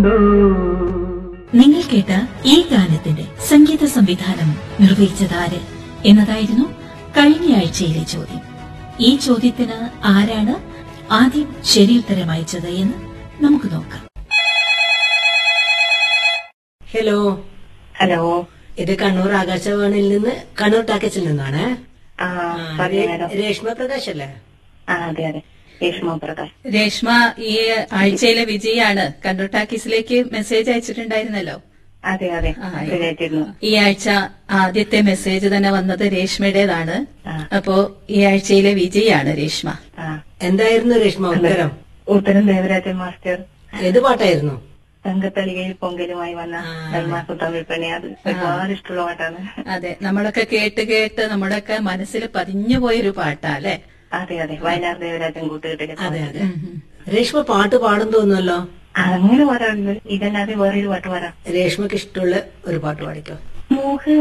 നിങ്ങൾ കേട്ട ഈ ഗാനത്തിന്റെ സംഗീത സംവിധാനം നിർവഹിച്ചതാര് എന്നതായിരുന്നു കഴിഞ്ഞയാഴ്ചയിലെ ചോദ്യം ഈ ചോദ്യത്തിന് ആരാണ് ആദ്യം ശരിയുത്തരം അയച്ചത് എന്ന് നമുക്ക് നോക്കാം ഹലോ ഹലോ ഇത് കണ്ണൂർ ആകാശവാണിയിൽ നിന്ന് കണ്ണൂർ ടാക്കസിൽ നിന്നാണ് ആ പറയൂ മാഡം രേഷ്മ പ്രകാശ് അല്ലേ ആ അതെ അതെ രേഷ്മ പ്രകാശ് രേഷ്മ ഈ ആഴ്ചയിലെ വിജയാണ് കണ്ണൂർ ടാക്കീസിലേക്ക് മെസ്സേജ് അയച്ചിട്ടുണ്ടായിരുന്നല്ലോ അതെ അതെ ആ, ശരിയായിട്ടിരുന്നു ഈ ആഴ്ച ആദ്യത്തെ മെസ്സേജ് തന്നെ വന്നത് രേഷ്മയുടേതാണ് ആ. അപ്പോ ഈ ആഴ്ചയിലെ വിജയാണ് രേഷ്മ ആ എന്തായിരുന്നു രേഷ്മ ഉത്തരം ഉത്തരം ദേവരാജൻ മാസ്റ്റർ ഏത് പാട്ടായിരുന്നു തങ്കത്തളികയിൽ പൊങ്കലുമായി വന്ന നെൽമാസം തമിഴ് പണി അത് ഒരുപാട് ഇഷ്ടമുള്ള പാട്ടാണ് അതെ നമ്മളൊക്കെ കേട്ട് കേട്ട് നമ്മുടെയൊക്കെ മനസ്സിൽ പതിഞ്ഞു പോയൊരു പാട്ടാ അല്ലെ അതെ അതെ വയലാർ ദേവരാജൻ കൂട്ടുകെട്ടിലെ അതെ അതെ രേഷ്മ പാട്ട് പാടും തോന്നുന്നല്ലോ അങ്ങനെ പാടാറുണ്ട് ഇതല്ലാതെ വേറൊരു പാട്ട് പാടാം രേഷ്മക്ക് ഇഷ്ടമുള്ള ഒരു പാട്ട് പാടിക്കോ മോഹ